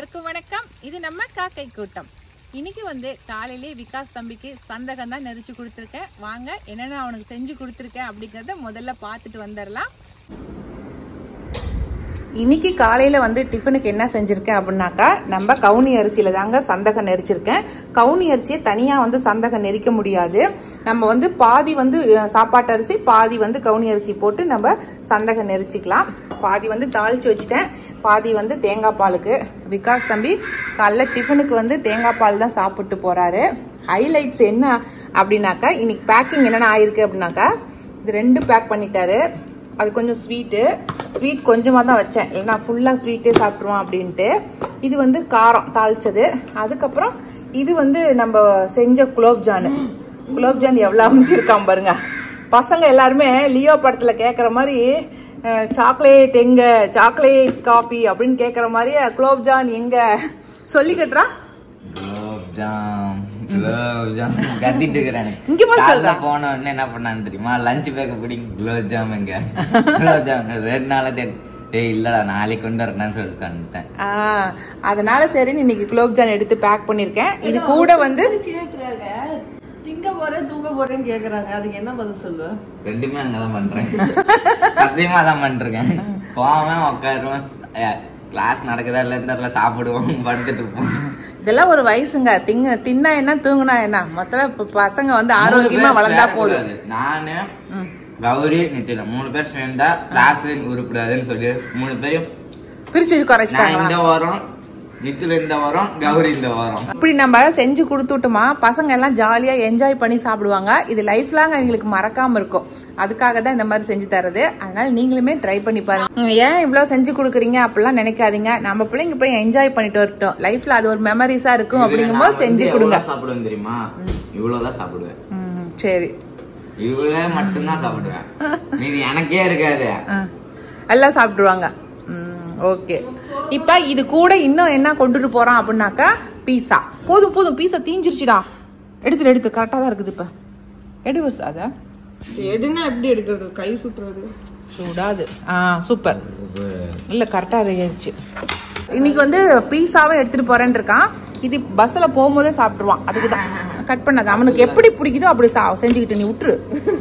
எல்லாருக்கும் வணக்கம் இது நம்ம காக்கை கூட்டம் இன்னைக்கு வந்து காலையிலே விகாஸ் தம்பிக்கு சந்தகம் தான் நெரிச்சு கொடுத்துருக்கேன் வாங்க என்னென்ன அவனுக்கு செஞ்சு கொடுத்துருக்கேன் அப்படிங்கறத முதல்ல பார்த்துட்டு வந்துடலாம் இன்னைக்கு காலையில வந்து டிஃபனுக்கு என்ன செஞ்சிருக்கேன் அப்படின்னாக்கா நம்ம கவுனி அரிசியில தாங்க சந்தகம் நெரிச்சிருக்கேன் கவுனி அரிசியை தனியா வந்து சந்தகம் நெரிக்க முடியாது நம்ம வந்து பாதி வந்து அஹ், சாப்பாட்டு அரிசி பாதி வந்து கவுனி அரிசி போட்டு நம்ம சந்தகம் நெரிச்சிக்கலாம் பாதி வந்து தாளிச்சு வச்சுட்டேன் பாதி வந்து தேங்காய் பாலுக்கு விகாஸ் தம்பி காலைல டிஃபனுக்கு வந்து தேங்காய் பால் தான் சாப்பிட்டு போறாரு ஹைலைட்ஸ் என்ன அப்படின்னாக்கா இன்னைக்கு பேக்கிங் என்னென்ன ஆயிருக்கு அப்படின்னாக்கா இது ரெண்டு பேக் பண்ணிட்டாரு அது கொஞ்சம் ஸ்வீட்டு ஸ்வீட் கொஞ்சமாக தான் வச்சேன் இல்லைன்னா ஃபுல்லாக ஸ்வீட்டே சாப்பிட்ருவோம் அப்படின்ட்டு இது வந்து காரம் தாளிச்சது அதுக்கப்புறம் இது வந்து நம்ம செஞ்ச குலோப்ஜானு குலோப்ஜான் எவ்வளோ இருக்கான் பாருங்க பசங்க எல்லாருமே லியோ படத்தில் கேட்குற மாதிரி சாக்லேட் எங்க சாக்லேட் காஃபி அப்படின்னு கேட்குற மாதிரி குலோப்ஜான் எங்க சொல்லி கட்டுறா குலோப் ஜாம் குலோப் ஜாம் கத்திட்டு இருக்கிறானே இங்க போய் காலைல சொல்றா. போன உடனே என்ன பண்ணான்னு தெரியுமா லஞ்ச் பேக்க பிடி குலோப் ஜாம் எங்க குலோப் ஜாம் ரெண்டு நாளா தேடி டேய் இல்லடா நாளைக்கு கொண்டு வரேன்னு சொல்லிட்டு வந்துட்டேன் ஆ, அதனால சரின்னு இன்னைக்கு குலோப்ஜான் எடுத்து பேக் பண்ணியிருக்கேன் இது கூட வந்து கேக்குறாங்க திங்க போறேன் தூங்க போறேன்னு கேக்குறாங்க அதுக்கு என்ன பதில் சொல்லுவ ரெண்டுமே அங்கதான் பண்றேன் சத்தியமா தான் பண்றேன் போவேன் உட்காருவேன் கிளாஸ் நடக்குதா இல்லைன்னு தெரியல சாப்பிடுவோம் படுத்துட்டு இருப்போம் இதெல்லாம் ஒரு வயசுங்க திங்க தின்னா என்ன தூங்குனா என்ன மொத்தம் இப்ப பசங்க வந்து ஆரோக்கியமா மூணு பேர் வளர்ந்தா போதும் சேரக்கூடாது. நானு ம். கௌரி நித்தில மூணு பேர் சேர்ந்தா கிளாஸ் உருப்படாதுன்னு சொல்லி மூணு பேரும் பிரிச்சு நான் குறைச்சிட்டாங்களா இந்த வாரம் நித்துல இந்த வாரம் கௌரி இந்த வாரம் இப்படி நம்ம செஞ்சு கொடுத்துட்டோமா பசங்க எல்லாம் ஜாலியா என்ஜாய் பண்ணி சாப்பிடுவாங்க இது லைஃப் லாங் அவங்களுக்கு மறக்காம இருக்கும் அதுக்காக தான் இந்த மாதிரி செஞ்சு தரது அதனால நீங்களுமே ட்ரை பண்ணி பாருங்க உம், ஏன் இவ்வளவு செஞ்சு கொடுக்குறீங்க அப்படிலாம் நினைக்காதீங்க நம்ம பிள்ளைங்க போய் என்ஜாய் பண்ணிட்டு வரட்டும் லைஃப்ல அது ஒரு மெமரிஸா இருக்கும் அப்படிங்கும்போது நான் செஞ்சு வந்து கொடுங்க எவ்வளவு சாப்பிடுவேன் தெரியுமா இவ்வளவுதான் சாப்பிடுவேன் ம், சரி இவ்வளவு மட்டும்தான் சாப்பிடுவேன் மீதி எனக்கே இருக்காது ஆ. எல்லாம் சாப்பிட்டுருவாங்க ஓகே இப்ப இது கூட இன்னும் என்ன கொண்டுட்டு போறான் அப்படின்னாக்கா பீஸா போதும் போதும் பீஸா தீஞ்சிருச்சுடா எடுத்துட்டு எடுத்து கரெக்டா தான் இருக்குது இப்ப எடு வருஷம் அத எடுனா எப்படி எடுக்கிறது கை சுட்டுறது சூடாது ஆ சூப்பர் இல்ல கரெக்டா இருந்துச்சு இன்னைக்கு வந்து பீஸாவே எடுத்துட்டு போறேன்னு இருக்கான் இது பஸ்ல போகும்போதே சாப்பிட்டுருவான் அதுக்கு தான் கட் பண்ணாத அவனுக்கு எப்படி பிடிக்குதோ அப்படி சா- செஞ்சுக்கிட்டு நீ விட்டுரு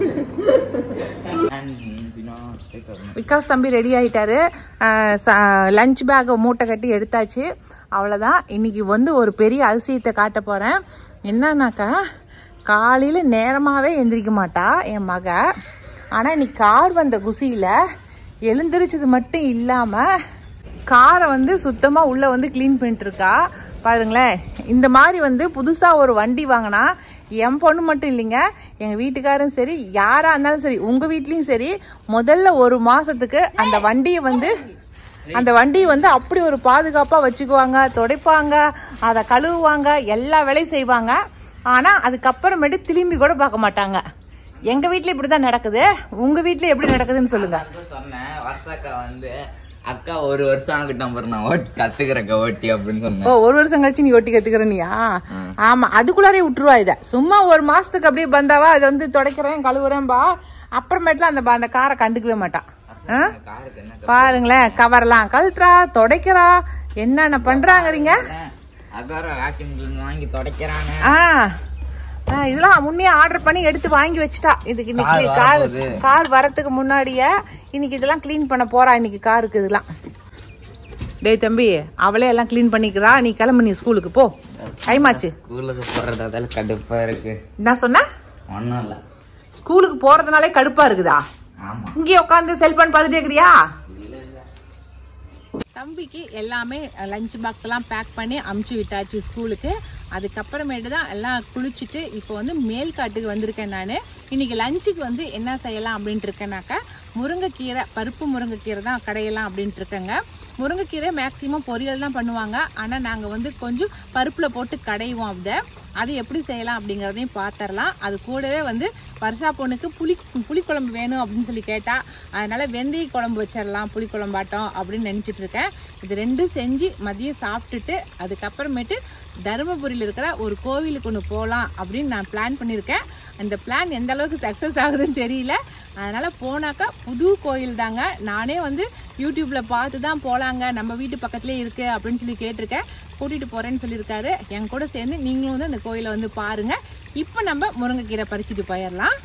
விகாஸ் தம்பி ரெடி ஆயிட்டாரு லஞ்ச் பேக் மூட்டை கட்டி எடுத்தாச்சு அவ்வளோதான் இன்னைக்கு வந்து ஒரு பெரிய அதிசயத்தை காட்ட போறேன் என்னன்னாக்கா காலையில நேரமாவே எந்திரிக்க மாட்டா என் மக ஆனா இன்னைக்கு கார் வந்த குசியில எழுந்திரிச்சது மட்டும் இல்லாம காரை வந்து சுத்தமா உள்ள வந்து க்ளீன் பண்ணிட்டு இருக்கா பாருங்களேன் இந்த மாதிரி வந்து புதுசா ஒரு வண்டி வாங்கினா என் பொண்ணு மட்டும் இல்லைங்க எங்க வீட்டுக்காரும் சரி யாரா இருந்தாலும் சரி உங்க வீட்லயும் சரி முதல்ல ஒரு மாசத்துக்கு அந்த வண்டியை வந்து அந்த வண்டியை வந்து அப்படி ஒரு பாதுகாப்பா வச்சுக்குவாங்க துடைப்பாங்க அதை கழுவுவாங்க எல்லா வேலையும் செய்வாங்க ஆனா அதுக்கப்புறமேட்டு திரும்பி கூட பார்க்க மாட்டாங்க எங்க வீட்ல இப்படிதான் நடக்குது உங்க வீட்ல எப்படி நடக்குதுன்னு சொல்லுங்க சொன்னேன் வர்ஷாக்கா வந்து அக்கா ஒரு வருஷம் ஆகட்டும் அப்புறம் நான் ஓட்டி கத்துக்கிறேன் ஓட்டி அப்படின்னு ஓ சொன்னேன் ஒரு வருஷம் கழிச்சு நீ ஒட்டி கத்துக்கிறனியா ஆமா அதுக்குள்ளாரே விட்டுருவா இத சும்மா ஒரு மாசத்துக்கு அப்படியே பந்தாவா அதை வந்து துடைக்கிறேன் கழுவுறேன் பா அப்புறமேட்டுல அந்த ப- அந்த காரை கண்டுக்கவே மாட்டான் ஆ? காருக்கு என்ன பாருங்களேன் கவர்லாம் கழட்டுறா துடைக்கிறா என்னென்ன பண்றாங்கறீங்க அகார வேக்யூம் கிளீன் வாங்கி துடைக்கிறாங்க ஆ ஆ, இதெல்லாம் முன்னே ஆர்டர் பண்ணி எடுத்து வாங்கி வச்சுட்டா இதுக்கு இன்னைக்கு கார் கார் வரப்போகுது. கார் வரத்துக்கு முன்னாடியே இன்னைக்கு இதெல்லாம் க்ளீன் பண்ண போறா இன்னைக்கு காருக்கு இதெல்லாம் டேய் தம்பி அவளே எல்லாம் க்ளீன் பண்ணிக்கிறா நீ கிளம்பு நீ ஸ்கூலுக்கு போ டைம் ஆச்சு ஸ்கூலுக்கு போறது அதில் கடுப்பா இருக்கு என்ன சொன்ன ஒன்றும் இல்லை ஸ்கூலுக்கு போறதுனாலே கடுப்பா இருக்குதா ஆமா இங்கேயே உட்காந்து செல்போன் பார்த்துட்டே இருக்கிறியா தம்பிக்கு எல்லாமே லஞ்ச் பாக்ஸ் எல்லாம் பேக் பண்ணி அமுச்சு விட்டாச்சு ஸ்கூலுக்கு அதுக்கப்புறமேட்டு தான் எல்லாம் குளிச்சுட்டு இப்போ வந்து மேல்காட்டுக்கு வந்திருக்கேன் நான் இன்னைக்கு லஞ்சுக்கு வந்து என்ன செய்யலாம் அப்படின்ட்டு இருக்கேனாக்கா முருங்கைக்கீரை பருப்பு முருங்கைக்கீரை தான் கடையலாம் அப்படின்ட்டு இருக்கேங்க முருங்கைக்கீரை மேக்ஸிமம் பொரியல் தான் பண்ணுவாங்க ஆனால் நாங்கள் வந்து கொஞ்சம் பருப்பில் போட்டு கடைவோம் அதை அது எப்படி செய்யலாம் அப்படிங்கிறதையும் பார்த்துடலாம் அது கூடவே வந்து வருஷா பொண்ணுக்கு புளி புளிக்குழம்பு வேணும் அப்படின்னு சொல்லி கேட்டா அதனால வெந்தய குழம்பு வச்சிடலாம் புளிக்குழம்பாட்டம் அப்படின்னு நினச்சிட்டு இருக்கேன் இது ரெண்டும் செஞ்சு மதியம் சாப்பிட்டுட்டு அதுக்கப்புறமேட்டு தருமபுரியில் இருக்கிற ஒரு கோவிலுக்கு ஒன்று போகலாம் அப்படின்னு நான் பிளான் பண்ணியிருக்கேன் அந்த பிளான் எந்த அளவுக்கு சக்ஸஸ் ஆகுதுன்னு தெரியல அதனால் போனாக்கா புது கோயில் தாங்க நானே வந்து யூடியூப்பில் பார்த்து தான் போகலாங்க நம்ம வீட்டு பக்கத்துலேயே இருக்குது அப்படின்னு சொல்லி கேட்டிருக்கேன் கூட்டிகிட்டு போகிறேன்னு சொல்லியிருக்காரு என் கூட சேர்ந்து நீங்களும் வந்து அந்த கோயிலை வந்து பாருங்கள் இப்போ நம்ம முருங்கைக்கீரை பறிச்சுட்டு போயிடலாம்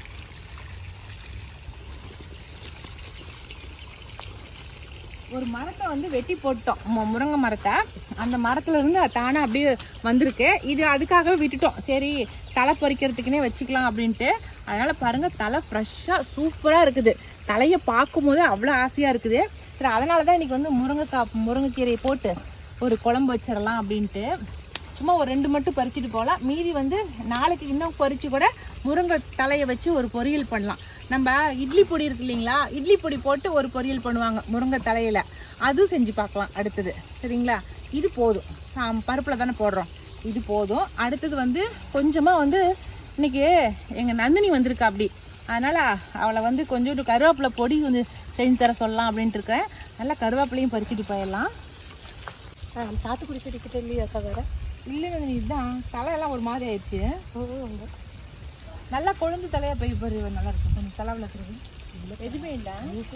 ஒரு மரத்தை வந்து வெட்டி போட்டோம் மு- முருங்கை மரத்தை அந்த மரத்துல இருந்து அது தானா அப்படியே வந்திருக்கு இது அதுக்காகவே விட்டுட்டோம் சரி தலை பறிக்கிறதுக்குனே வச்சுக்கலாம் அப்படின்ட்டு அதனால பாருங்க தலை ஃப்ரெஷ்ஷாக சூப்பராக இருக்குது தலையை பார்க்கும்போது அவ்வளோ ஆசையாக இருக்குது சரி அதனால தான் இன்னைக்கு வந்து முருங்கைக்காய் முருங்கைக்கீரையை போட்டு ஒரு குழம்பு வச்சிடலாம் அப்படின்ட்டு சும்மா ஒரு ரெண்டு மட்டும் பறிச்சுட்டு போகலாம் மீதி வந்து நாளைக்கு இன்னும் பறிச்சு கூட முருங்கை தலையை வச்சு ஒரு பொரியல் பண்ணலாம் நம்ம இட்லி பொடி இருக்கு இல்லைங்களா இட்லி பொடி போட்டு ஒரு பொரியல் பண்ணுவாங்க முருங்கை தலையில அது செஞ்சு பார்க்கலாம் அடுத்தது சரிங்களா இது போதும் சாம் பருப்பில் தானே போடுறோம் இது போதும் அடுத்தது வந்து கொஞ்சமாக வந்து இன்னைக்கு எங்கள் நந்தினி வந்திருக்கா அப்படி அதனால் அவளை வந்து கொஞ்சோண்டு கருவேப்பிலை பொடி வந்து செஞ்சு தர சொல்லலாம் அப்படின்ட்டு இருக்கேன் நல்லா கருவேப்பிலையும் பறிச்சுட்டு போயிடலாம் சாத்துக்குடி செடிக்கிட்ட இல்லையாக்கா வேற இல்லை நந்தினி இதுதான் தலையெல்லாம் ஒரு மாதிரி ஆயிடுச்சு நல்லா கொழுந்து தலையா போய் பாரு நல்லா இருக்கும் கொஞ்சம் தலை விளக்குறது எதுவுமே இல்லை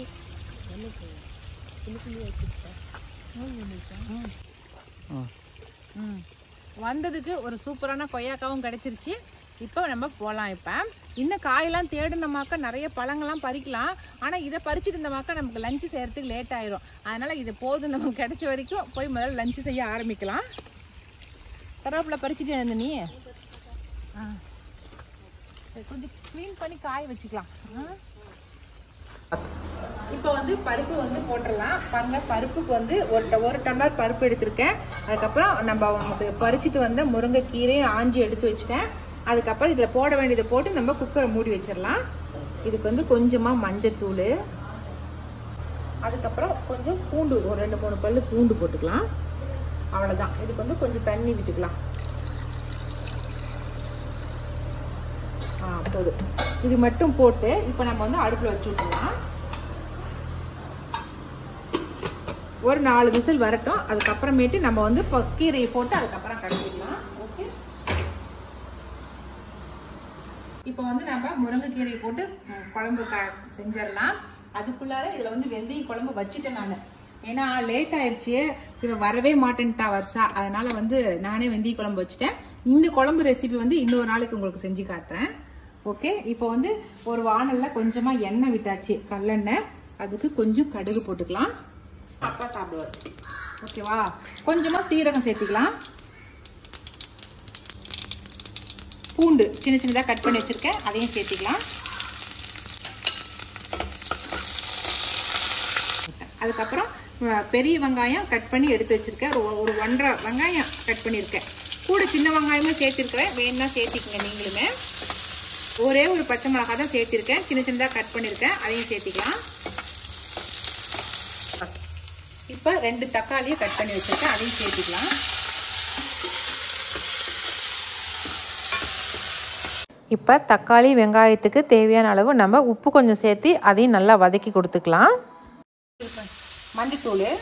ம் வந்ததுக்கு ஒரு சூப்பரான கொய்யாக்காவும் கிடைச்சிருச்சு இப்போ நம்ம போகலாம் இப்போ இன்னும் காயெல்லாம் தேடினோமாக்கா நிறைய பழங்கள்லாம் பறிக்கலாம் ஆனால் இதை பறிச்சுட்டு இருந்தோமாக்கா நமக்கு லஞ்சு செய்யறதுக்கு லேட் ஆயிரும் அதனால இது போதும் நமக்கு கிடைச்ச வரைக்கும் போய் முதல்ல லஞ்சு செய்ய ஆரம்பிக்கலாம் கருவேப்பிலை பறிச்சுட்டு இருந்த நீ ஆ சரி, கொஞ்சம் க்ளீன் பண்ணி காய வச்சுக்கலாம் இப்போ வந்து பருப்பு வந்து போட்டுடலாம் பாருங்க பருப்புக்கு வந்து ஒரு ட- ஒரு டம்ளர் பருப்பு எடுத்திருக்கேன் அதுக்கப்புறம் நம்ம உனக்கு பறிச்சுட்டு வந்த முருங்கைக்கீரையும் ஆஞ்சி எடுத்து வச்சிட்டேன் அதுக்கப்புறம் இதில் போட வேண்டியதை போட்டு நம்ம குக்கரை மூடி வச்சிடலாம் இதுக்கு வந்து கொஞ்சமாக மஞ்சத்தூள் அதுக்கப்புறம் கொஞ்சம் பூண்டு ஒரு ரெண்டு மூணு பல்லு பூண்டு போட்டுக்கலாம் அவ்வளோதான் இதுக்கு வந்து கொஞ்சம் தண்ணி விட்டுக்கலாம் ஆ போதும் இது மட்டும் போட்டு இப்போ நம்ம வந்து அடுப்பில் வச்சு விட்டுலாம் ஒரு நாலு விசில் வரட்டும் அதுக்கப்புறமேட்டு நம்ம வந்து இப்போ கீரையை போட்டு அதுக்கப்புறம் கட்டிடலாம் ஓகே இப்போ வந்து நம்ம முருங்கைக்கீரையை போட்டு ம், குழம்பு க செஞ்சிடலாம் அதுக்குள்ளார இதில் வந்து வெந்தய குழம்பு வச்சுட்டேன் நான் ஏன்னா லேட் ஆயிடுச்சு இவ வரவே மாட்டேன்ட்டா வருஷா அதனால வந்து நானே வெந்தய குழம்பு வச்சுட்டேன் இந்த குழம்பு ரெசிபி வந்து இன்னொரு நாளைக்கு உங்களுக்கு செஞ்சு காட்டுறேன் ஓகே இப்போ வந்து ஒரு வானல்ல கொஞ்சமாக எண்ணெய் விட்டாச்சு கல்லெண்ணெய் அதுக்கு கொஞ்சம் கடுகு போட்டுக்கலாம் அப்பா சாப்பிடுவார் ஓகேவா கொஞ்சமாக சீரகம் சேர்த்துக்கலாம் பூண்டு சின்ன சின்னதாக கட் பண்ணி வச்சிருக்கேன் அதையும் சேர்த்துக்கலாம் அதுக்கப்புறம் அஹ், பெரிய வெங்காயம் கட் பண்ணி எடுத்து வச்சிருக்கேன் ஒரு ஒரு ஒன்றரை வெங்காயம் கட் பண்ணியிருக்கேன் கூட சின்ன வெங்காயமும் சேர்த்துருக்கிறேன் வேணும்னா சேர்த்திக்கங்க நீங்களுமே ஒரே ஒரு பச்சை மிளகாய் தான் சேர்த்திருக்கேன் சின்ன சின்னதாக கட் பண்ணியிருக்கேன் அதையும் சேர்த்திக்கலாம் இப்போ ரெண்டு தக்காளியை கட் பண்ணி வச்சிருக்கேன் அதையும் சேர்த்துக்கலாம் இப்போ தக்காளி வெங்காயத்துக்கு தேவையான அளவு நம்ம உப்பு கொஞ்சம் சேர்த்து அதையும் நல்லா வதக்கி கொடுத்துக்கலாம் மஞ்சத்தூள்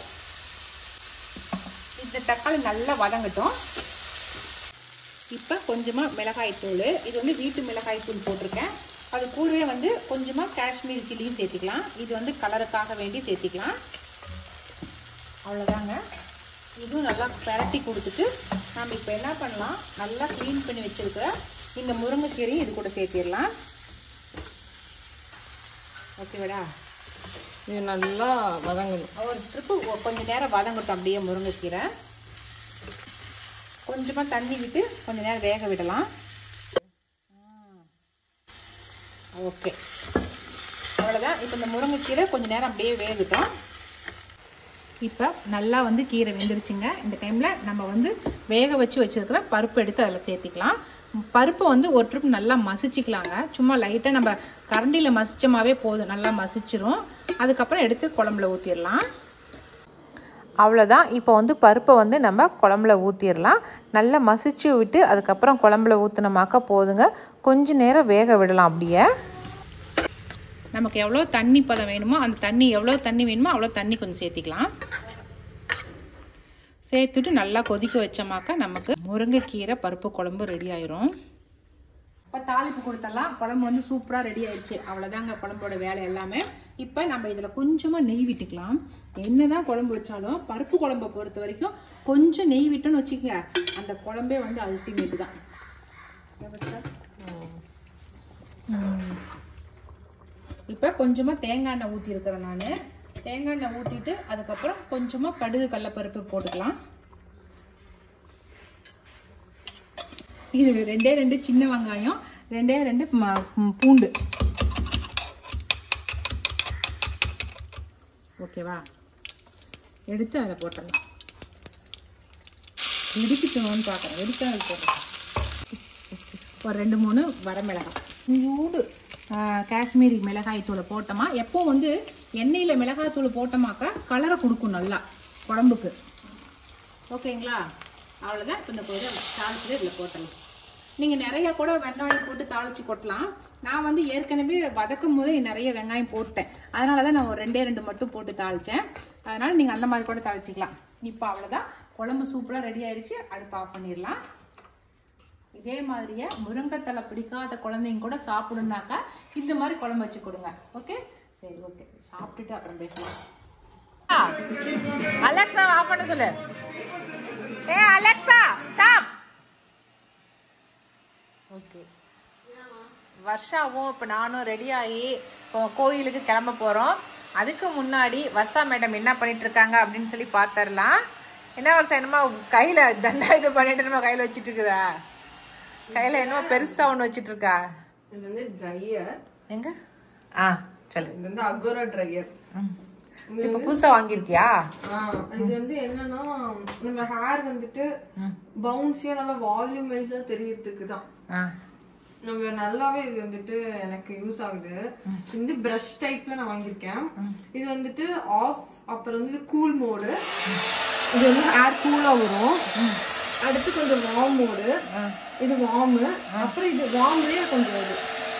இந்த தக்காளி நல்லா வதங்கட்டும் இப்போ கொஞ்சமாக மிளகாய் தூள் இது வந்து வீட்டு மிளகாய் தூள் போட்டிருக்கேன் அது கூடவே வந்து கொஞ்சமாக காஷ்மீர் சில்லியும் சேர்த்துக்கலாம் இது வந்து கலருக்காக வேண்டி சேர்த்துக்கலாம் அவ்வளோதாங்க இதுவும் நல்லா பரட்டி கொடுத்துட்டு நம்ம இப்போ என்ன பண்ணலாம் நல்லா க்ளீன் பண்ணி வச்சிருக்கிற இந்த முருங்கைக்கீரையும் இது கூட சேர்த்திடலாம் ஓகேவாடா இது நல்லா வதங்கணும் ஒரு ட்ரிப்பு கொஞ்ச நேரம் வதங்கட்டும் அப்படியே முருங்கைக்கீரை கொஞ்சமாக தண்ணி விட்டு கொஞ்ச நேரம் வேக விடலாம் ஓகே அவ்வளோதான் இப்போ இந்த முருங்கைக்கீரை கொஞ்ச நேரம் அப்படியே வேகட்டும் இப்போ நல்லா வந்து கீரை வெந்துருச்சுங்க இந்த டைமில் நம்ம வந்து வேக வச்சு வச்சிருக்கிற பருப்பு எடுத்து அதில் சேர்த்திக்கலாம் பருப்பை வந்து ஒரு ட்ரிப் நல்லா மசிச்சுக்கலாங்க சும்மா லைட்டாக நம்ம கரண்டியில் மசிச்சமாவே போதும் நல்லா மசிச்சிரும் அதுக்கப்புறம் எடுத்து குழம்புல ஊற்றிடலாம் அவ்வளோதான் இப்போ வந்து பருப்பை வந்து நம்ம குழம்புல ஊற்றிடலாம் நல்லா மசிச்சு விட்டு அதுக்கப்புறம் குழம்புல ஊற்றினமாக்கா போதுங்க கொஞ்ச நேரம் வேக விடலாம் அப்படியே நமக்கு எவ்வளோ தண்ணி பதம் வேணுமோ அந்த தண்ணி எவ்வளோ தண்ணி வேணுமோ அவ்வளோ தண்ணி கொஞ்சம் சேர்த்திக்கலாம் சேர்த்துட்டு நல்லா கொதிக்க வச்சோமாக்கா நமக்கு முருங்கைக்கீரை பருப்பு குழம்பு ரெடி ஆயிரும் இப்போ தாளிப்பு கொடுத்துடலாம் குழம்பு வந்து சூப்பராக ரெடி ஆயிடுச்சு அவ்வளோதாங்க குழம்போட வேலை எல்லாமே இப்போ நம்ம இதில் கொஞ்சமாக நெய் விட்டுக்கலாம் என்னதான் குழம்பு வச்சாலும் பருப்பு குழம்பை பொறுத்த வரைக்கும் கொஞ்சம் நெய் விட்டோன்னு வச்சுக்கோங்க அந்த குழம்பே வந்து அல்டிமேட் தான் இப்போ கொஞ்சமாக தேங்காய் எண்ணெய் ஊற்றிருக்கிறேன் நான் தேங்காய் எண்ணெய் ஊற்றிட்டு அதுக்கப்புறம் கொஞ்சமாக கடுகு கடலப்பருப்பு போட்டுக்கலாம் இது ரெண்டே ரெண்டு சின்ன வெங்காயம் ரெண்டே ரெண்டு ம- ம், பூண்டு ஓகேவா எடுத்து அதை போட்டுடலாம் இடிக்கிட்டோன்னு பார்க்குறேன் எடுத்து அது போடுறேன் ஒரு ரெண்டு மூணு வரமிளகாய் சூடு காஷ்மீரி மிளகாய் தூளை போட்டோமா எப்போ வந்து எண்ணெயில் மிளகாய் தூள் போட்டோமாக்கா கலரை கொடுக்கும் நல்லா குழம்புக்கு ஓகேங்களா அவ்வளோதான் இப்போ இந்த கோயிலை தாளிச்சுட்டு இதில் போட்டலாம் நீங்கள் நிறைய கூட வெங்காயம் போட்டு தாளிச்சு கொட்டலாம் நான் வந்து ஏற்கனவே வதக்கும் போதே நிறைய வெங்காயம் போட்டேன் அதனால தான் நான் ஒரு ரெண்டே ரெண்டு மட்டும் போட்டு தாளித்தேன் அதனால் நீங்கள் அந்த மாதிரி கூட தாளிச்சிக்கலாம் இப்போ அவ்வளோதான் குழம்பு சூப்பராக ரெடி ஆயிடுச்சு அடுப்பு ஆஃப் பண்ணிடலாம் இதே மாதிரியே முருங்கைத்தலை பிடிக்காத குழந்தைங்க கூட சாப்பிடுனாக்கா இந்த மாதிரி குழம்பு வச்சு கொடுங்க ஓகே சரி ஓகே சாப்பிட்டுட்டு அப்புறம் பேசலாம் அலெக்ஸா ஆஃப் பண்ண சொல்லு ஏ அலெக்ஸா ஸ்டாப் ஓகே வர்ஷாவும் இப்போ நானும் ரெடி ஆகி இப்போ கோயிலுக்கு கிளம்ப போகிறோம் அதுக்கு முன்னாடி வர்ஷா மேடம் என்ன பண்ணிட்டு இருக்காங்க அப்படின்னு சொல்லி பார்த்துடலாம் என்ன வருஷம் என்னமோ கையில் தண்டா இது பண்ணிட்டு என்னமோ கையில் வச்சிட்டு இருக்குதா கையில் என்னமோ பெருசா ஒன்று வச்சிட்டு இருக்கா இது வந்து ட்ரையர் எங்க ஆ சொல்லு இது வந்து அகோரா ட்ரையர் ம். இப்போ புதுசாக வாங்கியிருக்கியா இது வந்து என்னன்னா நம்ம ஹேர் வந்துட்டு பவுன்ஸியா நல்லா வால்யூம் வைஸா தெரியறதுக்கு தான் ஆ நம்ம நல்லாவே இது வந்துட்டு எனக்கு யூஸ் ஆகுது இது வந்து பிரஷ் டைப்ல நான் வாங்கியிருக்கேன் இது வந்துட்டு ஆஃப் அப்புறம் வந்து கூல் மோடு இது வந்து ஹேர் கூலா வரும் அடுத்து கொஞ்சம் வார்ம் மோடு இது வார்ம் அப்புறம் இது வார்ம்லயே கொஞ்சம் இது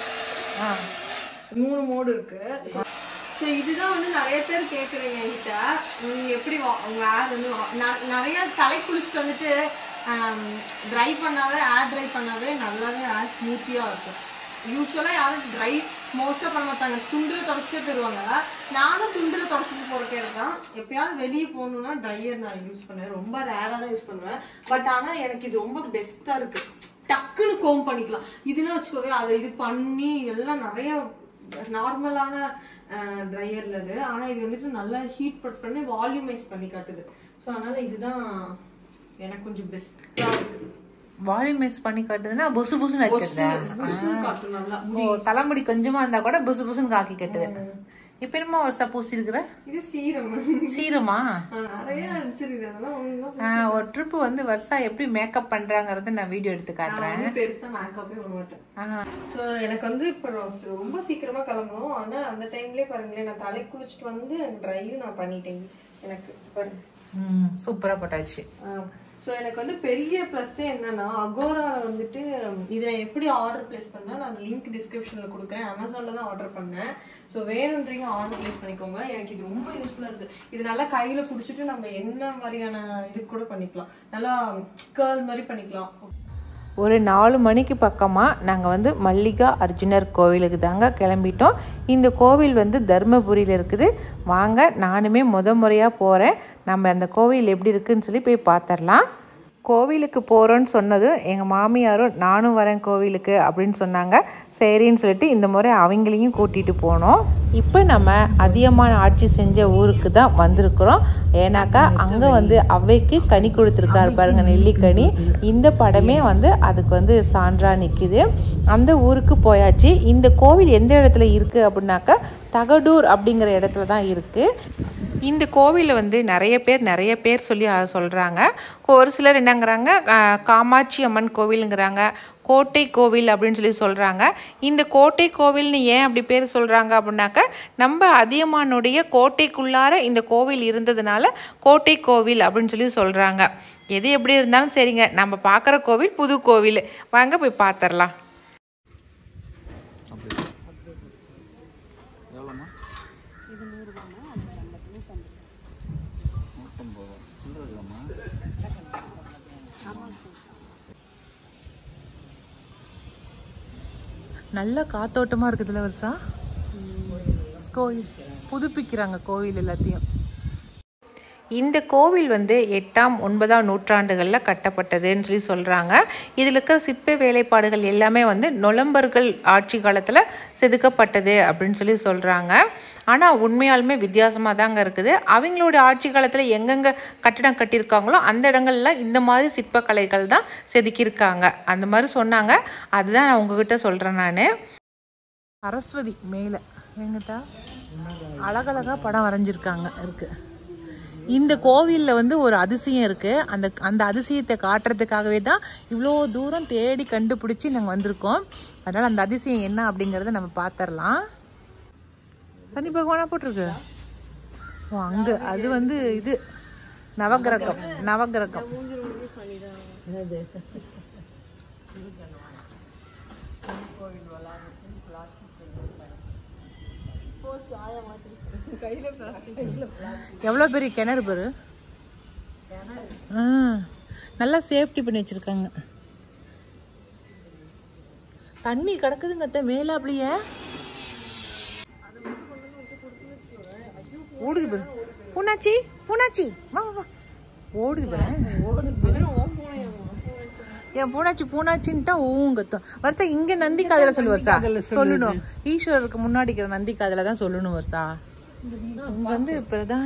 ஆ மூணு மோடு இருக்கு ஸோ இதுதான் வந்து நிறைய பேர் கேக்குறீங்க என்கிட்ட நீங்க எப்படி வா- உங்க ஹேர் வந்து வா- ந- நிறைய தலை குளிச்சுட்டு வந்துட்டு ட்ரை பண்ணாவே ஹேர் ட்ரை பண்ணாவே நல்லாவே ஹேர் ஸ்மூத்தியா இருக்கும் யூஸ்வலா யாரும் ட்ரை மோஸ்டா பண்ண மாட்டாங்க துண்டுல தொடச்சிட்டே போயிருவாங்க நானும் துண்டுல தொடச்சிட்டு போறக்கே தான் எப்பயாவது வெளியே போகணும்னா ட்ரையர் நான் யூஸ் பண்ணுவேன் ரொம்ப ரேரா தான் யூஸ் பண்ணுவேன் பட் ஆனா எனக்கு இது ரொம்ப பெஸ்டா இருக்கு டக்குன்னு கோம் பண்ணிக்கலாம் இதுனா வச்சுக்கோவே அதை இது பண்ணி எல்லாம் நிறைய நார்மலான ட்ரையர்ல இது ஆனா இது வந்துட்டு நல்லா ஹீட் பட் பண்ணி வால்யூமைஸ் பண்ணி காட்டுது ஸோ அதனால இதுதான் எனக்கு கொஞ்சம் பெஸ்டா இருக்கு வால்யூமைஸ் பண்ணி காட்டுதுன்னா புசு புசுன்னு வைக்கிறதா புதுசுன்னு காட்டும் நல்லா ஓ தலைமுடி கொஞ்சமா இருந்தா கூட புசு புசுன்னு காக்கி கட்டுது இப்ப என்னமா வருஷா பூசி இருக்கிற இது சீரம் சீரமா நிறைய வச்சிருக்குது அதெல்லாம் ஒண்ணும் ஆ, ஒரு ட்ரிப் வந்து வருஷா எப்படி மேக்கப் பண்றாங்கறத நான் வீடியோ எடுத்து காட்டுறேன் நான் வந்து பெருசா மேக்கப்பே பண்ண மாட்டேன் ஆ, ஸோ எனக்கு வந்து இப்போ ரொம்ப சீக்கிரமா கிளம்பணும் ஆனா அந்த டைம்லயே பாருங்களேன் நான் தலை குளிச்சுட்டு வந்து ட்ரையும் நான் பண்ணிட்டேன் எனக்கு பாருங்க ம், சூப்பரா போட்டாச்சு ஸோ எனக்கு வந்து பெரிய ப்ளஸ்ஸே என்னன்னா அகோரால வந்துட்டு இதை எப்படி ஆர்டர் பிளேஸ் பண்ணா நான் லிங்க் டிஸ்கிரிப்ஷன்ல கொடுக்குறேன் அமேசான்ல தான் ஆர்டர் பண்ணேன் ஸோ வேணுன்றீங்க ஆர்டர் பிளேஸ் பண்ணிக்கோங்க எனக்கு இது ரொம்ப யூஸ்ஃபுல்லா இருக்கு இது நல்லா கையில பிடிச்சிட்டு நம்ம என்ன மாதிரியான இது கூட பண்ணிக்கலாம் நல்லா கேர்ள் மாதிரி பண்ணிக்கலாம் ஒரு நாலு மணிக்கு பக்கமாக நாங்கள் வந்து மல்லிகா அர்ஜுனர் கோவிலுக்கு தாங்க கிளம்பிட்டோம் இந்த கோவில் வந்து தர்மபுரியில் இருக்குது வாங்க நானுமே முத முறையாக போகிறேன் நம்ம அந்த கோவில் எப்படி இருக்குன்னு சொல்லி போய் பார்த்துடலாம் கோவிலுக்கு போகிறோன்னு சொன்னதும் எங்கள் மாமியாரும் நானும் வரேன் கோவிலுக்கு அப்படின்னு சொன்னாங்க சரின்னு சொல்லிட்டு இந்த முறை அவங்களையும் கூட்டிகிட்டு போனோம் இப்போ நம்ம அதிகமான ஆட்சி செஞ்ச ஊருக்கு தான் வந்திருக்கிறோம் ஏன்னாக்கா அங்கே வந்து அவ்வைக்கு கனி கொடுத்துருக்காரு பாருங்க நெல்லிக்கனி இந்த படமே வந்து அதுக்கு வந்து சான்றா நிற்கிது அந்த ஊருக்கு போயாச்சு இந்த கோவில் எந்த இடத்துல இருக்குது அப்படின்னாக்கா தகடூர் அப்படிங்கிற இடத்துல தான் இருக்குது இந்த கோவிலில் வந்து நிறைய பேர் நிறைய பேர் சொல்லி சொல்கிறாங்க ஒரு சிலர் என்னங்கிறாங்க அஹ், காமாட்சி அம்மன் கோவிலுங்கிறாங்க கோட்டை கோவில் அப்படின்னு சொல்லி சொல்கிறாங்க இந்த கோட்டை கோவில்னு ஏன் அப்படி பேர் சொல்கிறாங்க அப்படின்னாக்க நம்ம அதியமானுடைய கோட்டைக்குள்ளார இந்த கோவில் இருந்ததுனால கோட்டை கோவில் அப்படின்னு சொல்லி சொல்கிறாங்க எது எப்படி இருந்தாலும் சரிங்க நம்ம பார்க்குற கோவில் புது கோவில் வாங்க போய் பார்த்துடலாம் எவ்வளோம்மா நூற்றம்பது சில்லறை இல்லைம்மா நல்ல காத்தோட்டமா இருக்குதுல்ல வருஷா கோயில் புதுப்பிக்கிறாங்க கோவில் எல்லாத்தையும் இந்த கோவில் வந்து எட்டாம் ஒன்பதாம் நூற்றாண்டுகளில் கட்டப்பட்டதுன்னு சொல்லி சொல்கிறாங்க இதில் இருக்கிற சிற்ப வேலைப்பாடுகள் எல்லாமே வந்து நொலம்பர்கள் ஆட்சி காலத்தில் செதுக்கப்பட்டது அப்படின்னு சொல்லி சொல்கிறாங்க ஆனால் உண்மையாலுமே வித்தியாசமாக தாங்க இருக்குது அவங்களுடைய ஆட்சி காலத்தில் எங்கெங்கே கட்டிடம் கட்டியிருக்காங்களோ அந்த இடங்கள்ல இந்த மாதிரி சிற்பக்கலைகள் தான் செதுக்கியிருக்காங்க அந்த மாதிரி சொன்னாங்க அதுதான் நான் உங்ககிட்ட சொல்கிறேன் நான் சரஸ்வதி மேலே எங்கத்தா அழகழகா படம் வரைஞ்சிருக்காங்க இருக்கு இந்த கோவிலில் வந்து ஒரு அதிசயம் இருக்கு அந்த அந்த அதிசயத்தை காட்டுறதுக்காகவே தான் இவ்வளோ தூரம் தேடி கண்டுபிடிச்சி நாங்கள் வந்திருக்கோம் அதனால அந்த அதிசயம் என்ன அப்படிங்கிறத நம்ம பார்த்துடலாம் சனி பகவானா போட்டிருக்கு ஓ அங்க அது வந்து இது நவகிரகம் நவகிரகம் எவ்வளோ பெரிய கிணறு பாரு ஆ, நல்லா சேஃப்டி பண்ணி வச்சிருக்காங்க தண்ணி கிடக்குதுங்க அத்தை மேல அப்படியே ஓடுது பாரு பூனாச்சி பூனாச்சி வா வா, வா ஓடுது பாரு என் பூனாச்சி பூனாச்சின்ட்டா ஊங்கத்தும் வருஷா இங்க நந்தி காதல சொல்லு வருஷா சொல்லணும் ஈஸ்வரருக்கு முன்னாடி இருக்கிற நந்தி காதல தான் சொல்லணும் வருஷா இங்க வந்து பிரதான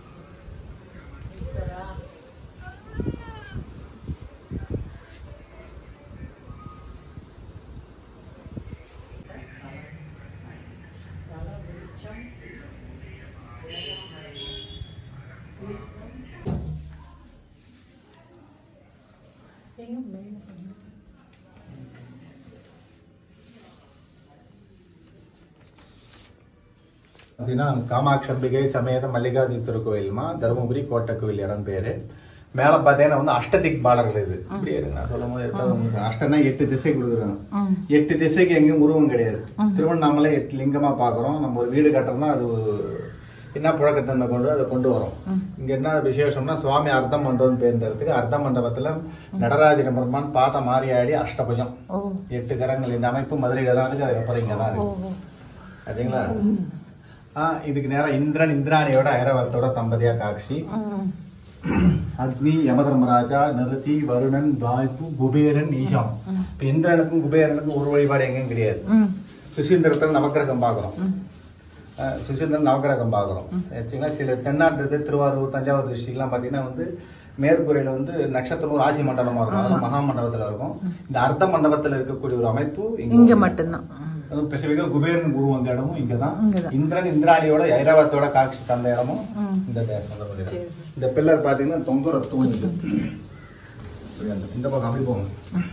பார்த்தீங்கன்னா காமாட்சி அம்பிகை சமேத மல்லிகார்ஜுன திருக்கோயில்மா தருமபுரி கோட்டை கோயில் இடம் பேரு மேல பார்த்தீங்கன்னா வந்து அஷ்டதிக் பாடல்கள் இது இப்படி இருக்கு நான் சொல்லும் போது எட்டாவது உங்களுக்கு அஷ்டனா எட்டு திசை கொடுக்குறாங்க எட்டு திசைக்கு எங்கேயும் உருவம் கிடையாது திருவண்ணாமலை எட்டு லிங்கமா பாக்குறோம் நம்ம ஒரு வீடு கட்டுறோம்னா அது என்ன புழக்கத்தன்மை கொண்டு அதை கொண்டு வரோம் இங்க என்ன விசேஷம்னா சுவாமி அர்த்த மண்டபம் பேர்ந்ததுக்கு அர்த்த மண்டபத்துல நடராஜ பெருமான் பாத மாறி ஆடி அஷ்டபுஜம் எட்டு கரங்கள் இந்த அமைப்பு மதுரையில தான் இருக்கு அதுக்கப்புறம் இங்க தான் இருக்கு சரிங்களா ஆ இதுக்கு நேரா இந்திரன் இந்திராணியோட ஐரவத்தோட தம்பதியா காட்சி அக்னி யமதர்மராஜா நிருதி வருணன் வாய்ப்பு குபேரன் ஈஷான் இப்ப இந்திரனுக்கும் குபேரனுக்கும் ஒரு வழிபாடு எங்கேயும் கிடையாது சுசீந்திரத்தில் நவக்கிரகம் பார்க்குறோம் சுசீந்திரன் நவக்கிரகம் பார்க்குறோம் சரிங்களா சில தென்னாட்டு திருவாரூர் தஞ்சாவூர் டிஸ்ட்ரிக்ட்லாம் பார்த்தீங்கன்னா வந்து மேற்கூரையில வந்து நட்சத்திரம் ராசி மண்டலமா இருக்கும் அது மகா மண்டபத்துல இருக்கும் இந்த அர்த்த மண்டபத்துல இருக்கக்கூடிய ஒரு அமைப்பு இங்க மட்டும்தான் ஸ்பெசிஃபிக்கா குபேரன் குரு வந்த இடமும் இங்கதான் இங்கதான். இந்திரன் இந்திராணியோட ஐராவத்தோட காட்சி தந்த இடமும் இந்த தேசம் சொல்லக்கூடிய இடம். இந்த பில்லர் பாத்தீங்கன்னா தொங்குற தூண் இது இப்படி அந்த- இந்த பக்கம் அப்படி போங்க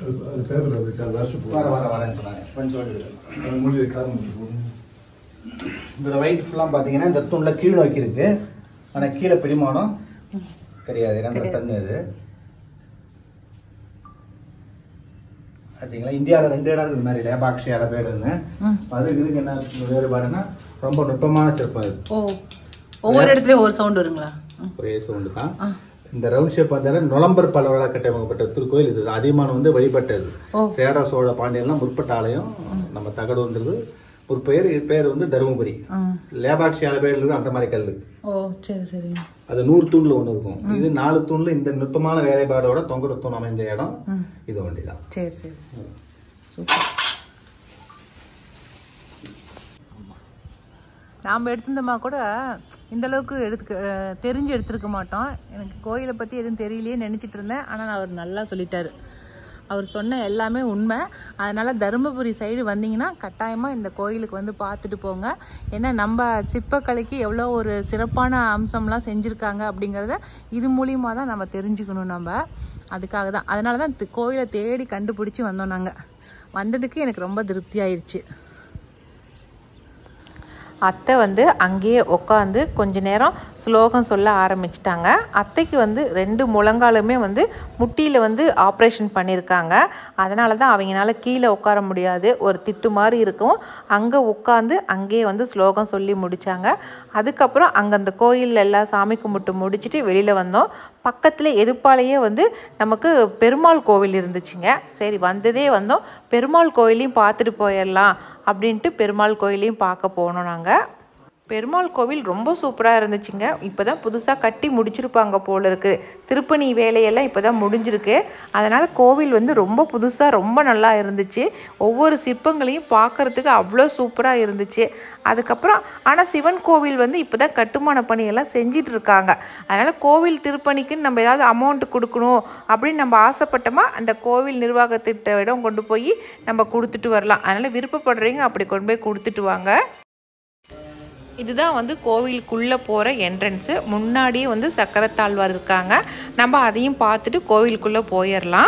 வர வர வரேன்னு சொன்னாங்க கொஞ்சம் ஓடி இதோட வெயிட் ஃபுல்லா பாத்தீங்கன்னா இந்த தூண்ல கீழ் நோக்கி இருக்கு ஆனா கீழே பிடிமானம் கிடையாது ரெண்டரை டன் இது ஆச்சுங்களா இந்தியாவில் ரெண்டு இடம் இருக்குது இந்த மாதிரி லேபாக்ஷி அலபேடுன்னு அதுக்கு இதுக்கு என்ன வேறுபாடுன்னா ரொம்ப நுட்பமான சிற்பம் இது ஓ ஒவ்வொரு இடத்துலயும் ஒவ்வொரு சவுண்ட் வருங்களா ஒரே சவுண்டு தான் இந்த ரவுண்ட் ஷேப் பார்த்தாலும் நுளம்பர் பலவரால் கட்டமைக்கப்பட்ட திருக்கோயில் இது அதிகமான வந்து வழிபட்டது சேர சோழ பாண்டியன்லாம் முற்பட்ட ஆலயம் நம்ம தகடுன்றது ஒரு பெயர் இது பேர் வந்து தருமபுரி லேபாட்சி அலபேடு அந்த மாதிரி கல் ஓ சரி சரி அது நூறு தூண்ல ஒண்ணு இருக்கும் இது நாலு தூண்ல இந்த நுட்பமான வேலைப்பாடோட தொங்குற தூண் அமைஞ்ச இடம் இது ஒண்டிதான் சரி சரி நாம் எடுத்திருந்தோமா கூட இந்த அளவுக்கு எடுத்துக்க அஹ் தெரிஞ்சு எடுத்திருக்க மாட்டோம் எனக்கு கோயிலை பற்றி எதுவும் தெரியலையே நினச்சிட்டு இருந்தேன் ஆனால் அவர் நல்லா சொல்லிட்டாரு அவர் சொன்ன எல்லாமே உண்மை அதனால தருமபுரி சைடு வந்தீங்கன்னா கட்டாயமாக இந்த கோயிலுக்கு வந்து பார்த்துட்டு போங்க ஏன்னா நம்ம சிற்பக்கலைக்கு எவ்வளோ ஒரு சிறப்பான அம்சம்லாம் செஞ்சுருக்காங்க அப்படிங்கிறத இது மூலியமா தான் நம்ம தெரிஞ்சுக்கணும் நம்ம அதுக்காக தான் அதனால தான் தி- கோயிலை தேடி கண்டுபிடிச்சி வந்தோம் நாங்கள் வந்ததுக்கு எனக்கு ரொம்ப திருப்தி ஆயிடுச்சு அத்தை வந்து அங்கேயே உட்காந்து கொஞ்ச நேரம் ஸ்லோகம் சொல்ல ஆரம்பிச்சிட்டாங்க அத்தைக்கு வந்து ரெண்டு முழங்காலுமே வந்து முட்டியில் வந்து ஆப்ரேஷன் பண்ணியிருக்காங்க அதனால தான் அவங்கனால கீழே உட்கார முடியாது ஒரு திட்டு மாதிரி இருக்கும் அங்கே உட்காந்து அங்கேயே வந்து ஸ்லோகம் சொல்லி முடித்தாங்க அதுக்கப்புறம் அங்கே அந்த கோயிலில் எல்லாம் சாமி கும்பிட்டு முடிச்சுட்டு வெளியில் வந்தோம் பக்கத்தில் எதிர்ப்பாலேயே வந்து நமக்கு பெருமாள் கோவில் இருந்துச்சுங்க சரி வந்ததே வந்தோம் பெருமாள் கோயிலையும் பார்த்துட்டு போயிடலாம் அப்படின்ட்டு பெருமாள் கோயிலையும் பார்க்க போனோம் நாங்கள் பெருமாள் கோவில் ரொம்ப சூப்பராக இருந்துச்சுங்க இப்போ தான் புதுசாக கட்டி முடிச்சிருப்பாங்க போல இருக்குது திருப்பணி வேலையெல்லாம் இப்போ தான் முடிஞ்சிருக்கு அதனால் கோவில் வந்து ரொம்ப புதுசாக ரொம்ப நல்லா இருந்துச்சு ஒவ்வொரு சிற்பங்களையும் பார்க்கறதுக்கு அவ்வளோ சூப்பராக இருந்துச்சு அதுக்கப்புறம் ஆனால் சிவன் கோவில் வந்து இப்போ தான் கட்டுமான பணியெல்லாம் செஞ்சிட்டு இருக்காங்க அதனால் கோவில் திருப்பணிக்குன்னு நம்ம ஏதாவது அமௌண்ட் கொடுக்கணும் அப்படின்னு நம்ம ஆசைப்பட்டோமா அந்த கோவில் நிர்வாகத்திட்ட இடம் கொண்டு போய் நம்ம கொடுத்துட்டு வரலாம் அதனால் விருப்பப்படுறீங்க அப்படி கொண்டு போய் கொடுத்துட்டு வாங்க இதுதான் வந்து கோவிலுக்குள்ளே போகிற என்ட்ரன்ஸு முன்னாடியே வந்து சக்கரத்தாழ்வார் இருக்காங்க நம்ம அதையும் பார்த்துட்டு கோவிலுக்குள்ளே போயிடலாம்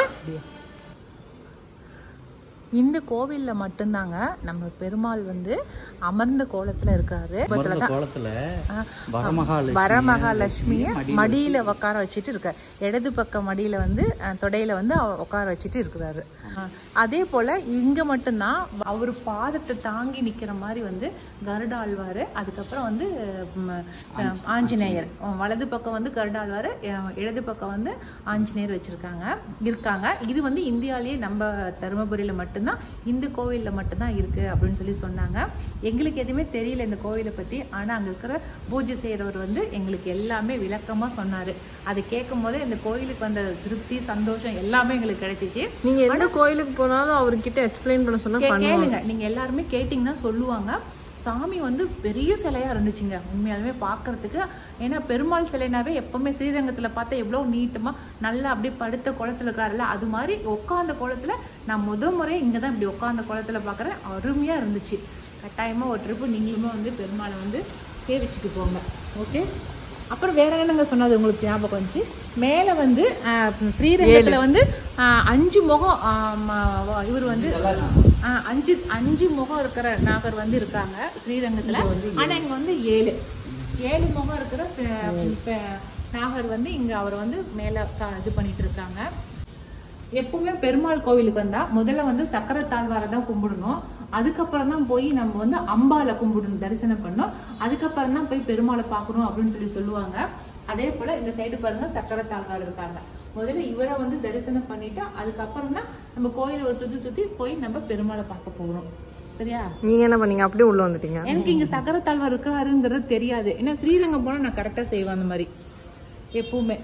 இந்த கோவிலில் மட்டும்தாங்க நம்ம பெருமாள் வந்து அமர்ந்த கோலத்தில் இருக்கிறாரு கோலத்துல ஆ, வரமகாலட்சுமி வரமகாலட்சுமியை மடியில உட்கார வச்சுட்டு இருக்கார் இடது பக்க மடியில வந்து அஹ், தொடையில வந்து அவ- உட்கார வச்சுட்டு இருக்கிறாரு ஆ, அதே போல இங்க மட்டும்தான் அவர் பாதத்தை தாங்கி நிக்கிற மாதிரி வந்து கருடாழ்வாரு அதுக்கப்புறம் வந்து ம், அஹ், ஆஞ்சநேயர் அஹ், வலது பக்கம் வந்து கருடாழ்வாரு அஹ், இடது பக்கம் வந்து ஆஞ்சநேயர் வச்சிருக்காங்க இருக்காங்க இது வந்து இந்தியாவிலேயே நம்ம தருமபுரியில மட்டும்தான் இந்த கோவில்ல மட்டும்தான் இருக்கு அப்படின்னு சொல்லி சொன்னாங்க எங்களுக்கு எதுவுமே தெரியல இந்த கோவிலை பத்தி ஆனா அங்க இருக்கிற பூஜை செய்யறவர் வந்து எங்களுக்கு எல்லாமே விளக்கமா சொன்னாரு அதை கேட்கும் போதே இந்த கோயிலுக்கு வந்த திருப்தி சந்தோஷம் எல்லாமே எங்களுக்கு கிடைச்சிச்சு நீங்க எந்த கோயிலுக்கு போனாலும் அவர்கிட்ட எக்ஸ்பிளைன் பண்ண சொன்னா கே- பண்ணுவாங்க கேளுங்க நீங்க எல்லாருமே கேட்டீங்கன்னா சொல்லுவாங்க சாமி வந்து பெரிய சிலையா இருந்துச்சுங்க உண்மையாலுமே பார்க்கிறதுக்கு ஏன்னா பெருமாள் சிலைனாவே எப்பவுமே ஸ்ரீரங்கத்துல பார்த்தா எவ்வளவு நீட்டமா நல்லா அப்படியே படுத்த குளத்துல இருக்கிறாருல்ல அது மாதிரி உட்கார்ந்த குளத்துல நான் முத முறை இங்க தான் இப்படி உட்கார்ந்த குளத்துல பார்க்கறேன் அருமையா இருந்துச்சு கட்டாயமா ஒரு ட்ரிப்பு நீங்களுமே வந்து பெருமாளை வந்து சேவிச்சுட்டு போங்க ஓகே அப்புறம் வேற என்னங்க சொன்னது உங்களுக்கு ஞாபகம் வந்துச்சு மேல வந்து ஆஹ், ஸ்ரீரங்கத்துல வந்து ஆஹ், அஞ்சு முகம் இவர் வந்து ஆஹ், அஞ்சு அஞ்சு முகம் இருக்கிற நாகர் வந்து இருக்காங்க ஸ்ரீரங்கத்துல ஆனா இங்க வந்து ஏழு ஏழு முகம் இருக்கிற ப- ப- நாகர் வந்து இங்க அவர் வந்து மேல க- இது பண்ணிட்டு இருக்காங்க எப்பவுமே பெருமாள் கோவிலுக்கு வந்தா முதல்ல வந்து சக்கர தாழ்வாரை தான் கும்பிடணும் அதுக்கப்புறம் தான் போய் நம்ம வந்து அம்பால கும்பிடணும் தரிசனம் பண்ணணும் அதுக்கப்புறம் தான் போய் பெருமாளை பார்க்கணும் அப்படின்னு சொல்லி சொல்லுவாங்க அதே போல இந்த சைடு பாருங்க சக்கர தாழ்வார் இருக்காங்க முதல்ல இவரை வந்து தரிசனம் பண்ணிட்டு அதுக்கப்புறம் தான் நம்ம கோயிலை ஒரு சுத்தி சுத்தி போய் நம்ம பெருமாளை பார்க்க போகணும் சரியா நீங்க என்ன பண்ணீங்க அப்படியே உள்ள வந்துட்டீங்க எனக்கு இங்க சக்கர தாழ்வார் இருக்கிறாருங்கிறது தெரியாது ஏன்னா ஸ்ரீரங்கம் போனா நான் கரெக்டா செய்வேன் அந்த மாதிரி எப்பவுமே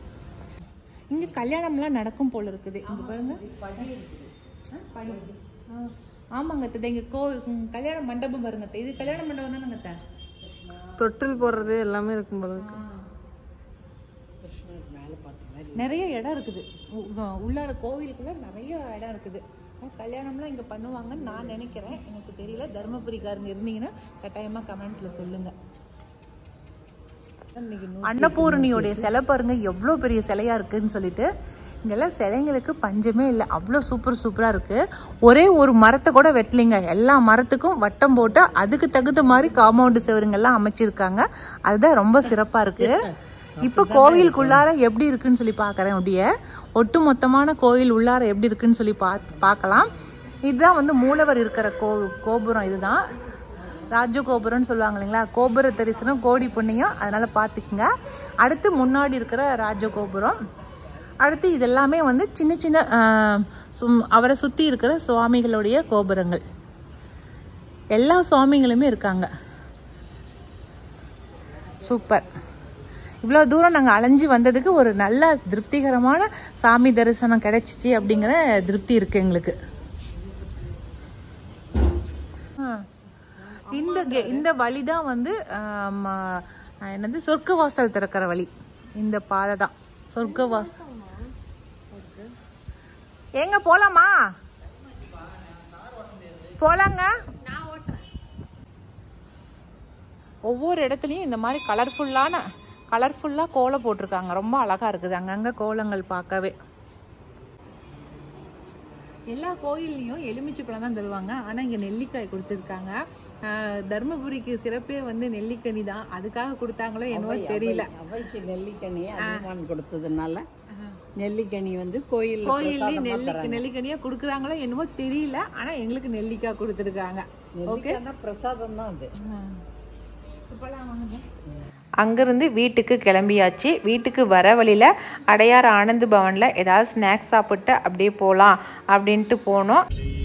இங்க கல்யாணம்லாம் நடக்கும் போல இருக்குது இங்க பாருங்க ஆ, படி. ஆ, ஆமாங்க அத்தை இங்க கோ ம், கல்யாண மண்டபம் பாருங்க அத்தை. இது கல்யாண மண்டபம் தானங்க அத்தை? தொட்டில் போடுறது எல்லாமே இருக்கும் போல இருக்கு நிறைய இடம் இருக்குது உ- உ- உள்ளார கோவிலுக்குள்ள நிறைய இடம் இருக்குது ஆனா, கல்யாணம்லாம் இங்க பண்ணுவாங்கன்னு நான் நினைக்கிறேன் எனக்கு தெரியல தருமபுரிக்காரங்க இருந்தீங்கன்னா கட்டாயமா கமெண்ட்ஸ்ல சொல்லுங்க அன்னபூரணியோடைய சிலை பாருங்க எவ்வளோ பெரிய சிலையா இருக்குன்னு சொல்லிட்டு இங்கெல்லாம் சிலைங்களுக்கு பஞ்சமே இல்லை அவ்வளோ சூப்பர் சூப்பராக இருக்கு ஒரே ஒரு மரத்தை கூட வெட்டலிங்க எல்லா மரத்துக்கும் வட்டம் போட்டு அதுக்கு தகுந்த மாதிரி காம்பவுண்டு செவருங்கெல்லாம் அமைச்சிருக்காங்க அதுதான் ரொம்ப சிறப்பாக இருக்கு இப்போ கோவிலுக்குள்ளார எப்படி இருக்குன்னு சொல்லி பார்க்குறேன் அப்படியே ஒட்டு மொத்தமான கோயில் உள்ளார எப்படி இருக்குன்னு சொல்லி பா பார்க்கலாம் இதுதான் வந்து மூலவர் இருக்கிற கோ கோபுரம் இதுதான் ராஜகோபுரம்னு சொல்லுவாங்க இல்லைங்களா கோபுர தரிசனம் கோடி புண்ணியம் அதனால பார்த்துக்குங்க அடுத்து முன்னாடி இருக்கிற ராஜகோபுரம் அடுத்து இதெல்லாமே வந்து சின்ன சின்ன ஆஹ், சும்- அவரை சுற்றி இருக்கிற சுவாமிகளுடைய கோபுரங்கள் எல்லா சுவாமிகளுமே இருக்காங்க சூப்பர் இவ்வளோ தூரம் நாங்கள் அலைஞ்சு வந்ததுக்கு ஒரு நல்ல திருப்திகரமான சாமி தரிசனம் கிடைச்சிச்சு அப்படிங்கிற திருப்தி இருக்கு எங்களுக்கு ஆ. இந்த கே- இந்த வழி தான் வந்து ஆம், ஆ, என்னது சொர்க்கவாசல் திறக்கிற வழி இந்த பாதை தான் சொர்க்கவாசல் எங்க போலாமா போலாங்க ஒவ்வொரு இடத்துலயும் இந்த மாதிரி கலர்ஃபுல்லான கலர்ஃபுல்லா கோலம் போட்டிருக்காங்க ரொம்ப அழகா இருக்குது அங்கங்க கோலங்கள் பார்க்கவே எல்லா கோயில்லையும் எலுமிச்சை பழம் தான் தருவாங்க ஆனால் இங்கே நெல்லிக்காய் கொடுத்துருக்காங்க ஆஹ் தர்மபுரிக்கு சிறப்பே வந்து நெல்லிக்கனி தான் அதுக்காக கொடுத்தாங்களோ என்னவோ தெரியல அவைக்கு நெல்லிக்கனி அதிகமான் கொடுத்ததுனால நெல்லிக்கனி வந்து கோயில் கோயில்லையும் நெல்லி நெல்லிக்கனியா கொடுக்குறாங்களோ என்னவோ தெரியல ஆனால் எங்களுக்கு நெல்லிக்காய் கொடுத்துருக்காங்க நெல்லிக்காய் பிரசாதம் தான் அது அங்கேருந்து வீட்டுக்கு கிளம்பியாச்சு வீட்டுக்கு வர வழியில் அடையார் ஆனந்த் பவனில் ஏதாவது ஸ்நாக்ஸ் சாப்பிட்டு அப்படியே போகலாம் அப்படின்ட்டு போனோம்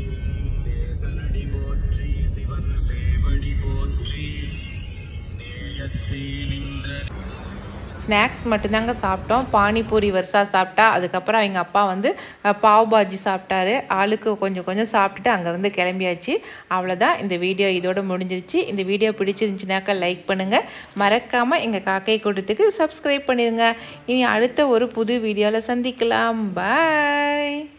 ஸ்நாக்ஸ் மட்டும்தாங்க சாப்பிட்டோம் பானிபூரி வருஷா சாப்பிட்டா அதுக்கப்புறம் அவங்க அப்பா வந்து அஹ், பாவ் பாஜி சாப்பிட்டாரு ஆளுக்கு கொஞ்சம் கொஞ்சம் சாப்பிட்டுட்டு அங்கேருந்து கிளம்பியாச்சு அவ்வளோதான் இந்த வீடியோ இதோட முடிஞ்சிருச்சு இந்த வீடியோ பிடிச்சிருந்துச்சுனாக்கா லைக் பண்ணுங்கள் மறக்காமல் எங்கள் காக்கை கூட்டத்துக்கு சப்ஸ்கிரைப் பண்ணிடுங்க இனி அடுத்த ஒரு புது வீடியோவில் சந்திக்கலாம் பாய்